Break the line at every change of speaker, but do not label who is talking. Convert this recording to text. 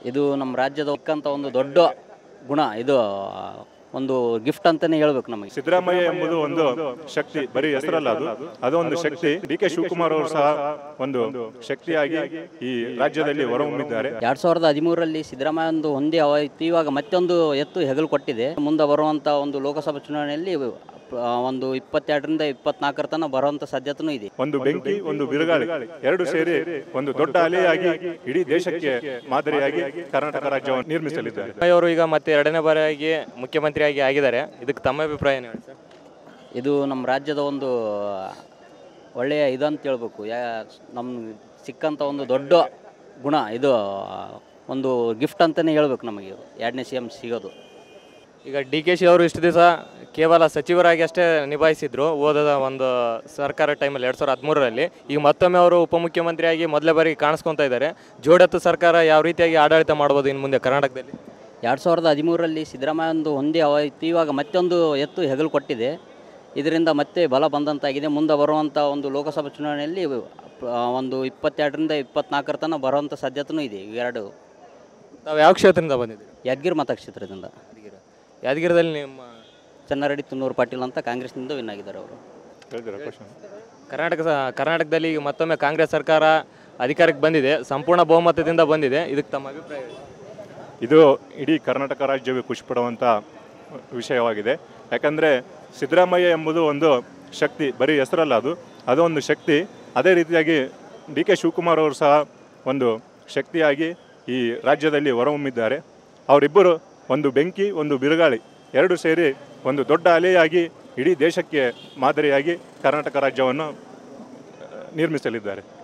ಇದು ನಮ್ಮ ರಾಜ್ಯದ ಒಕ್ಕಂತ ಒಂದು ದೊಡ್ಡ ಗುಣ ಇದು ಒಂದು ಗಿಫ್ಟ್ ಅಂತಾನೆ ಹೇಳ್ಬೇಕು ನಮಗೆ
ಸಿದ್ದರಾಮಯ್ಯ ಎಂಬುದು ಒಂದು ಶಕ್ತಿ ಬರೀ ಹೆಸರಲ್ಲ ಅದು ಅದೊಂದು ಶಕ್ತಿ ಡಿ ಕೆ ಶಿವಕುಮಾರ್ ಅವರು ಸಹ ಒಂದು ಶಕ್ತಿಯಾಗಿ ಈ ರಾಜ್ಯದಲ್ಲಿ ಹೊರಹೊಮ್ಮಿದ್ದಾರೆ
ಎರಡ್ ಸಾವಿರದ ಹದಿಮೂರರಲ್ಲಿ ಸಿದ್ದರಾಮಯ್ಯ ಒಂದು ಒಂದೇ ಆಯ್ತು ಇವಾಗ ಮತ್ತೊಂದು ಎತ್ತು ಹೆಗಲು ಕೊಟ್ಟಿದೆ ಮುಂದೆ ಬರುವಂತ ಒಂದು ಲೋಕಸಭಾ ಚುನಾವಣೆಯಲ್ಲಿ ಆ, ಒಂದು ಇಪ್ಪತ್ತೆರಡರಿಂದ ಇಪ್ಪತ್ನಾಲ್ಕರ ತನಕ ಬರುವಂತ ಸಾಧ್ಯತೆನೂ ಇದೆ
ಒಂದು ಬೆಂಕಿ ಒಂದು ಬಿರುಗಾಳಿ ಎರಡು ಸೇರಿ ಒಂದು ದೊಡ್ಡ ಅಲೆಯಾಗಿ ಇಡೀ ದೇಶಕ್ಕೆ ಮಾದರಿಯಾಗಿ ಕರ್ನಾಟಕ ರಾಜ್ಯವನ್ನು ನಿರ್ಮಿಸಲಿದ್ದಾರೆ
ಅವರು ಈಗ ಮತ್ತೆ ಎರಡನೇ ಬಾರಿಯಾಗಿ ಮುಖ್ಯಮಂತ್ರಿಯಾಗಿ ಆಗಿದ್ದಾರೆ ಇದಕ್ಕೆ ತಮ್ಮ ಅಭಿಪ್ರಾಯ ಏನು ಹೇಳಿ ಸರ್
ಇದು ನಮ್ಮ ರಾಜ್ಯದ ಒಂದು ಒಳ್ಳೆಯ ಇದಂತ ಹೇಳ್ಬೇಕು ಯಾ ನಮ್ಗೆ ಸಿಕ್ಕಂಥ ಒಂದು ದೊಡ್ಡ ಗುಣ ಇದು ಒಂದು ಗಿಫ್ಟ್ ಅಂತಲೇ ಹೇಳ್ಬೇಕು ನಮಗೆ ಇದು ಎರಡನೇ ಸಿ ಎಮ್ ಸಿಗೋದು
ಈಗ ಡಿ ಕೆ ಶಿ ಅವರು ಇಷ್ಟು ದಿವಸ ಕೇವಲ ಸಚಿವರಾಗಿ ಅಷ್ಟೇ ನಿಭಾಯಿಸಿದ್ರು ಓದದ ಒಂದು ಸರ್ಕಾರ ಟೈಮಲ್ಲಿ ಎರಡು ಸಾವಿರದ ಹದಿಮೂರರಲ್ಲಿ ಈಗ ಮತ್ತೊಮ್ಮೆ ಅವರು ಉಪಮುಖ್ಯಮಂತ್ರಿಯಾಗಿ ಮೊದಲೇ ಬಾರಿಗೆ ಕಾಣಿಸ್ಕೊತಾ ಇದ್ದಾರೆ ಜೋಡತ್ತು ಸರ್ಕಾರ ಯಾವ ರೀತಿಯಾಗಿ ಆಡಳಿತ ಮಾಡ್ಬೋದು ಇನ್ನು ಮುಂದೆ ಕರ್ನಾಟಕದಲ್ಲಿ
ಎರಡು ಸಾವಿರದ ಹದಿಮೂರರಲ್ಲಿ ಸಿದ್ದರಾಮಯ್ಯ ಒಂದು ಒಂದೇ ಆಯ್ತು ಇವಾಗ ಮತ್ತೊಂದು ಎತ್ತು ಹೆಗಲು ಕೊಟ್ಟಿದೆ ಇದರಿಂದ ಮತ್ತೆ ಬಲ ಬಂದಂತಾಗಿದೆ ಮುಂದೆ ಬರುವಂಥ ಒಂದು ಲೋಕಸಭಾ ಚುನಾವಣೆಯಲ್ಲಿ ಆ, ಒಂದು ಇಪ್ಪತ್ತೆರಡರಿಂದ ಇಪ್ಪತ್ನಾಲ್ಕರ ತನಕ ಬರುವಂಥ ಸಾಧ್ಯತೆನೂ ಇದೆ ಇವೆರಡು
ತಾವು ಯಾವ ಕ್ಷೇತ್ರದಿಂದ ಬಂದಿದ್ದೀರಿ
ಯಾದಗಿರಿ ಮತಕ್ಷೇತ್ರದಿಂದ
ಯಾದಗಿರದಲ್ಲಿ ನಿಮ್ಮ
ಚನ್ನಾರೆಡ್ಡಿ ತುನ್ನೂರು ಪಾಟೀಲ್ ಅಂತ ಕಾಂಗ್ರೆಸ್ನಿಂದ ವಿನ್ ಆಗಿದ್ದಾರೆ ಅವರು
ಹೇಳಿದ್ರ ಕ್ವಶನ್
ಕರ್ನಾಟಕ ಸ- ಕರ್ನಾಟಕದಲ್ಲಿ ಈಗ ಮತ್ತೊಮ್ಮೆ ಕಾಂಗ್ರೆಸ್ ಸರ್ಕಾರ ಅಧಿಕಾರಕ್ಕೆ ಬಂದಿದೆ ಸಂಪೂರ್ಣ ಬಹುಮತದಿಂದ ಬಂದಿದೆ ಇದಕ್ಕೆ ತಮ್ಮ ಅಭಿಪ್ರಾಯ ಏನು?
ಇದು ಇಡೀ ಕರ್ನಾಟಕ ರಾಜ್ಯವೇ ಖುಷಿಪಡುವಂಥ ವಿಷಯವಾಗಿದೆ ಯಾಕಂದರೆ ಸಿದ್ದರಾಮಯ್ಯ ಎಂಬುದು ಒಂದು ಶಕ್ತಿ ಬರೀ ಹೆಸರಲ್ಲ ಅದು ಅದೊಂದು ಶಕ್ತಿ ಅದೇ ರೀತಿಯಾಗಿ ಡಿ ಕೆ ಶಿವಕುಮಾರ್ ಅವರು ಸಹ ಒಂದು ಶಕ್ತಿಯಾಗಿ ಈ ರಾಜ್ಯದಲ್ಲಿ ಹೊರಹೊಮ್ಮಿದ್ದಾರೆ ಅವರಿಬ್ಬರು ಒಂದು ಬೆಂಕಿ ಒಂದು ಬಿರುಗಾಳಿ ಎರಡು ಸೇರಿ ಒಂದು ದೊಡ್ಡ ಅಲೆಯಾಗಿ ಇಡೀ ದೇಶಕ್ಕೆ ಮಾದರಿಯಾಗಿ ಕರ್ನಾಟಕ ರಾಜ್ಯವನ್ನು ಆ, ನಿರ್ಮಿಸಲಿದ್ದಾರೆ